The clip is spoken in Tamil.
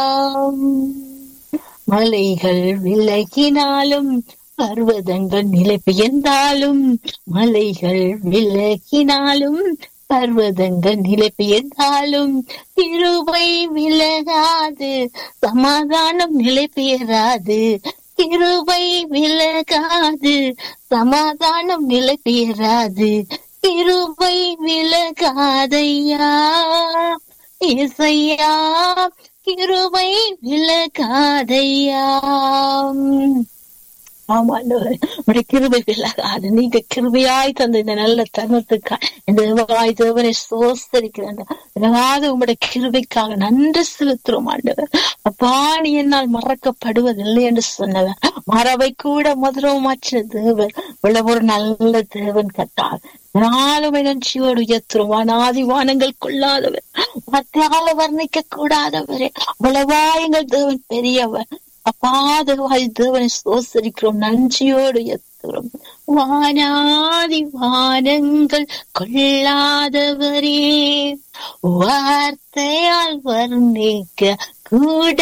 மலைகள் விலகினாலும் பர்வதங்கள் நிலை பெயர்ந்தாலும் மலைகள் விலகினாலும் பர்வதங்கள் நிலை பெயர்ந்தாலும் கிருபை விலகாது சமாதானம் நிலை பெயராது கிருபை விலகாது சமாதானம் நிலை பெயராது கிருபை விலகாதையா இசையா கிருபை விலகாதையா ஆமா ஆண்டவரே, உம்முடைய கிருபை விலகாது நீங்க கிருபையாய் தந்த இந்த நல்ல தருணத்துக்கா இந்த தேவாய் தேவனை சோசரிக்கிறேன் விலகாத உம்முடைய கிருபைக்காக நன்றி செலுத்துறோம் ஆண்டவர் அப்பா நீ என்னால் மறக்கப்படுவதில்லை என்று சொன்னவர் மறவை கூட மதுரமாற்ற தேவன் இவ்வளவு ஒரு நல்ல தேவன் கத்தார் நாளும் நிகழ்ச்சியோடு உயர்த்துறோம் அனாதி வானங்கள் கொள்ளாதவர் மத்தியால வர்ணிக்க கூடாதவரே அவ்வளவா எங்கள் தேவன் பெரியவர் அப்பாதவாய் தேவனை சோசரிக்கிறோம் நன்றியோடு எத்துறோம் வானாதி வானங்கள் கொள்ளாதவரே வார்த்தையால் வர்ணிக்க கூட